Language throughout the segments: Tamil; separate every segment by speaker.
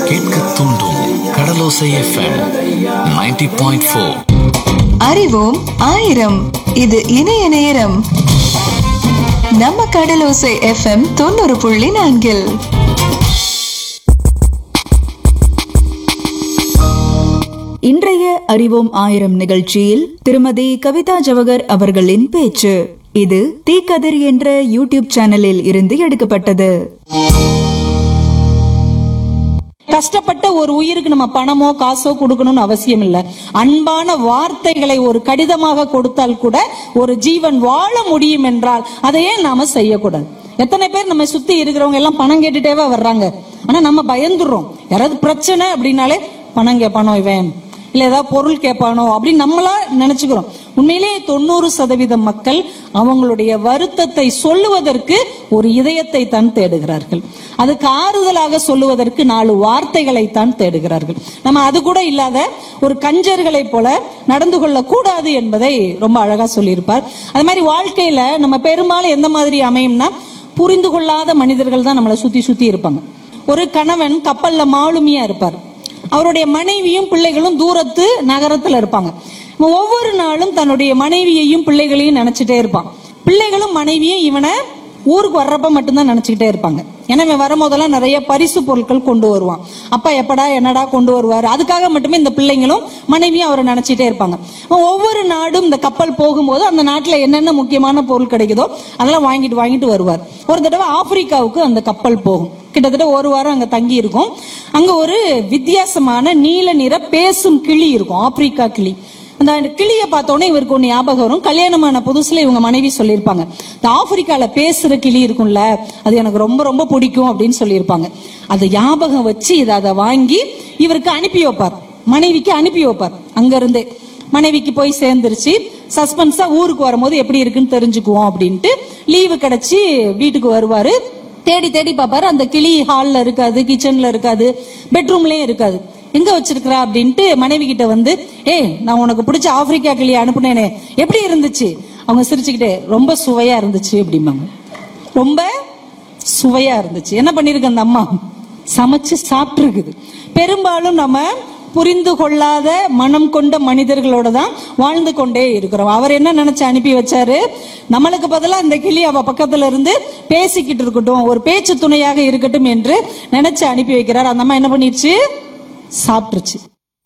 Speaker 1: கேட்க தூண்டும் கடலோசை எஃப்எம் 90.4 பாயிண்ட் ஃபோர்
Speaker 2: அறிவோம் ஆயிரம் இது இணைய நேரம் நம்ம கடலோசை எஃப்எம் தொண்ணூறு புள்ளி நான்கில்
Speaker 3: இன்றைய அறிவோம் ஆயிரம் நிகழ்ச்சியில் திருமதி கவிதா ஜவகர் அவர்களின் பேச்சு இது தீக்கதிர் என்ற யூடியூப் சேனலில் இருந்து எடுக்கப்பட்டது
Speaker 4: கஷ்டப்பட்ட ஒரு உயிருக்கு நம்ம பணமோ காசோ கொடுக்கணும்னு அவசியம் இல்ல அன்பான வார்த்தைகளை ஒரு கடிதமாக கொடுத்தால் கூட ஒரு ஜீவன் வாழ முடியும் என்றால் அதையே நாம செய்யக்கூடாது எத்தனை பேர் நம்ம சுத்தி இருக்கிறவங்க எல்லாம் பணம் கேட்டுட்டேவா வர்றாங்க ஆனா நம்ம பயந்துடுறோம் யாராவது பிரச்சனை அப்படின்னாலே பணம் கேட்பானோ இவன் இல்ல ஏதாவது பொருள் கேட்பானோ அப்படின்னு நம்மளா நினைச்சுக்கிறோம் உண்மையிலேயே தொண்ணூறு சதவீதம் மக்கள் அவங்களுடைய வருத்தத்தை சொல்லுவதற்கு ஒரு இதயத்தை தான் தேடுகிறார்கள் அதுக்கு ஆறுதலாக சொல்லுவதற்கு நாலு வார்த்தைகளை தான் தேடுகிறார்கள் நம்ம அது கூட இல்லாத ஒரு கஞ்சர்களை போல நடந்து கொள்ள கூடாது என்பதை ரொம்ப அழகா சொல்லியிருப்பார் அது மாதிரி வாழ்க்கையில நம்ம பெரும்பாலும் எந்த மாதிரி அமையும்னா புரிந்து கொள்ளாத மனிதர்கள் தான் நம்மளை சுத்தி சுத்தி இருப்பாங்க ஒரு கணவன் கப்பல்ல மாலுமியா இருப்பார் அவருடைய மனைவியும் பிள்ளைகளும் தூரத்து நகரத்துல இருப்பாங்க இவன் ஒவ்வொரு நாளும் தன்னுடைய மனைவியையும் பிள்ளைகளையும் நினைச்சிட்டே இருப்பான் பிள்ளைகளும் மனைவியும் இவனை ஊருக்கு வர்றப்ப மட்டும்தான் நினைச்சுக்கிட்டே இருப்பாங்க ஏன்னா இவன் வரும்போதெல்லாம் நிறைய பரிசு பொருட்கள் கொண்டு வருவான் அப்பா எப்படா என்னடா கொண்டு வருவாரு அதுக்காக மட்டுமே இந்த பிள்ளைங்களும் மனைவியும் அவரை நினைச்சிட்டே இருப்பாங்க அவன் ஒவ்வொரு நாடும் இந்த கப்பல் போகும்போது அந்த நாட்டுல என்னென்ன முக்கியமான பொருள் கிடைக்குதோ அதெல்லாம் வாங்கிட்டு வாங்கிட்டு வருவார் ஒரு தடவை ஆப்பிரிக்காவுக்கு அந்த கப்பல் போகும் கிட்டத்தட்ட ஒரு வாரம் அங்க தங்கி இருக்கும் அங்க ஒரு வித்தியாசமான நீல நிற பேசும் கிளி இருக்கும் ஆப்பிரிக்கா கிளி அந்த கிளிய பார்த்தோன்னே இவருக்கு ஒண்ணு ஞாபகம் வரும் கல்யாணமான புதுசுல இவங்க மனைவி சொல்லியிருப்பாங்க இந்த ஆப்பிரிக்கால பேசுற கிளி இருக்கும்ல அது எனக்கு ரொம்ப ரொம்ப பிடிக்கும் அப்படின்னு சொல்லியிருப்பாங்க அதை ஞாபகம் வச்சு இதை அதை வாங்கி இவருக்கு அனுப்பி வைப்பார் மனைவிக்கு அனுப்பி வைப்பார் அங்க இருந்தே மனைவிக்கு போய் சேர்ந்துருச்சு சஸ்பென்ஸா ஊருக்கு வரும்போது எப்படி இருக்குன்னு தெரிஞ்சுக்குவோம் அப்படின்ட்டு லீவு கிடைச்சி வீட்டுக்கு வருவாரு தேடி தேடி பாப்பாரு அந்த கிளி ஹால்ல இருக்காது கிச்சன்ல இருக்காது பெட்ரூம்லயும் இருக்காது எங்க வச்சிருக்கிறா அப்படின்ட்டு மனைவி கிட்ட வந்து ஏய் நான் உனக்கு பிடிச்ச ஆப்பிரிக்கா கிளி அனுப்புனேனே எப்படி இருந்துச்சு அவங்க சிரிச்சுக்கிட்டே ரொம்ப சுவையா இருந்துச்சு அப்படிம்பாங்க ரொம்ப சுவையா இருந்துச்சு என்ன பண்ணிருக்கு அந்த அம்மா சமைச்சு சாப்பிட்டுருக்குது பெரும்பாலும் நம்ம புரிந்து கொள்ளாத மனம் கொண்ட மனிதர்களோட தான் வாழ்ந்து கொண்டே இருக்கிறோம் அவர் என்ன நினைச்சு அனுப்பி வச்சாரு நம்மளுக்கு பதிலா இந்த கிளி அவ பக்கத்துல இருந்து பேசிக்கிட்டு இருக்கட்டும் ஒரு பேச்சு துணையாக இருக்கட்டும் என்று நினைச்சு அனுப்பி வைக்கிறார் அந்த அம்மா என்ன பண்ணிருச்சு சாப்பிட்டுருச்சு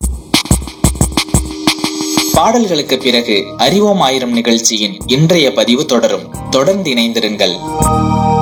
Speaker 5: பாடல்களுக்கு பிறகு அறிவோம் ஆயிரம் நிகழ்ச்சியின் இன்றைய பதிவு தொடரும் தொடர்ந்து இணைந்திருங்கள்